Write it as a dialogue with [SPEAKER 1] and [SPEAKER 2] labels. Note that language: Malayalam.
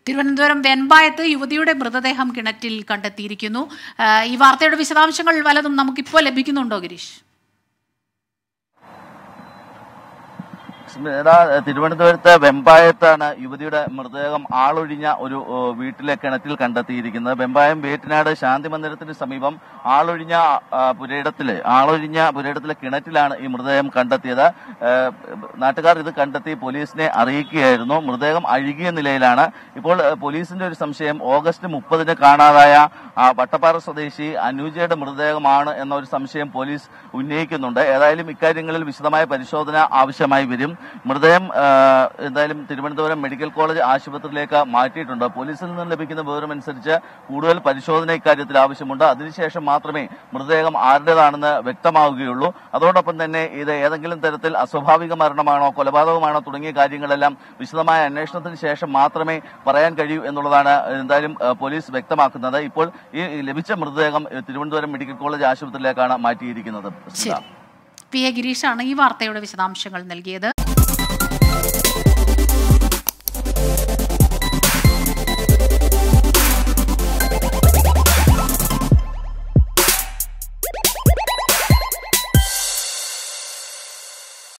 [SPEAKER 1] തിരുവനന്തപുരം വെൻപായത്ത് യുവതിയുടെ മൃതദേഹം കിണറ്റിൽ കണ്ടെത്തിയിരിക്കുന്നു ആ, ഈ വാർത്തയുടെ വിശദാംശങ്ങൾ വലതും നമുക്കിപ്പോൾ ലഭിക്കുന്നുണ്ടോ ഗിരീഷ്
[SPEAKER 2] സ്മിത തിരുവനന്തപുരത്ത് വെമ്പായത്താണ് യുവതിയുടെ മൃതദേഹം ആളൊഴിഞ്ഞ ഒരു ഓ, വീട്ടിലെ കിണറ്റിൽ കണ്ടെത്തിയിരിക്കുന്നത് വെമ്പായം വേറ്റിനാട് ശാന്തി മന്ദിരത്തിന് സമീപം ആളൊഴിഞ്ഞ ആ, പുരയിടത്തില് ആളൊഴിഞ്ഞ പുരയിടത്തിലെ കിണറ്റിലാണ് ഈ മൃതദേഹം കണ്ടെത്തിയത് ഏ, നാട്ടുകാർ ഇത് കണ്ടെത്തി പോലീസിനെ അറിയിക്കുകയായിരുന്നു മൃതദേഹം അഴുകിയ നിലയിലാണ് ഇപ്പോൾ ഏ, പോലീസിന്റെ ഒരു സംശയം ഓഗസ്റ്റ് മുപ്പതിന് കാണാതായ ആ, വട്ടപ്പാറ സ്വദേശി അനൂജയുടെ മൃതദേഹമാണ് എന്ന ഒരു സംശയം പോലീസ് ഉന്നയിക്കുന്നുണ്ട് ഏതായാലും ഇക്കാര്യങ്ങളിൽ വിശദമായ പരിശോധന ആവശ്യമായി വരും മൃതദേഹം ആ, എന്തായാലും തിരുവനന്തപുരം മെഡിക്കൽ കോളേജ് ആശുപത്രിയിലേക്ക് മാറ്റിയിട്ടുണ്ട് പോലീസിൽ നിന്ന് ലഭിക്കുന്ന വിവരമനുസരിച്ച് കൂടുതൽ പരിശോധന ഇക്കാര്യത്തിൽ ആവശ്യമുണ്ട് അതിനുശേഷം മാത്രമേ മൃതദേഹം ആരുടേതാണെന്ന് വ്യക്തമാവുകയുള്ളൂ അതോടൊപ്പം തന്നെ ഇത് ഏതെങ്കിലും തരത്തിൽ അസ്വാഭാവിക മരണമാണോ കൊലപാതകമാണോ തുടങ്ങിയ കാര്യങ്ങളെല്ലാം വിശദമായ അന്വേഷണത്തിന് ശേഷം മാത്രമേ പറയാൻ കഴിയൂ എന്നുള്ളതാണ് എന്തായാലും ആ, പോലീസ് വ്യക്തമാക്കുന്നത് ഇപ്പോൾ ഈ ലഭിച്ച മൃതദേഹം ഏ, തിരുവനന്തപുരം മെഡിക്കൽ കോളേജ് ആശുപത്രിയിലേക്കാണ് മാറ്റിയിരിക്കുന്നത് സ്മിത.
[SPEAKER 1] ശരി പി എ ഗിരീഷാണ് ഈ വാർത്തയുടെ വിശദാംശങ്ങൾ നൽകിയത്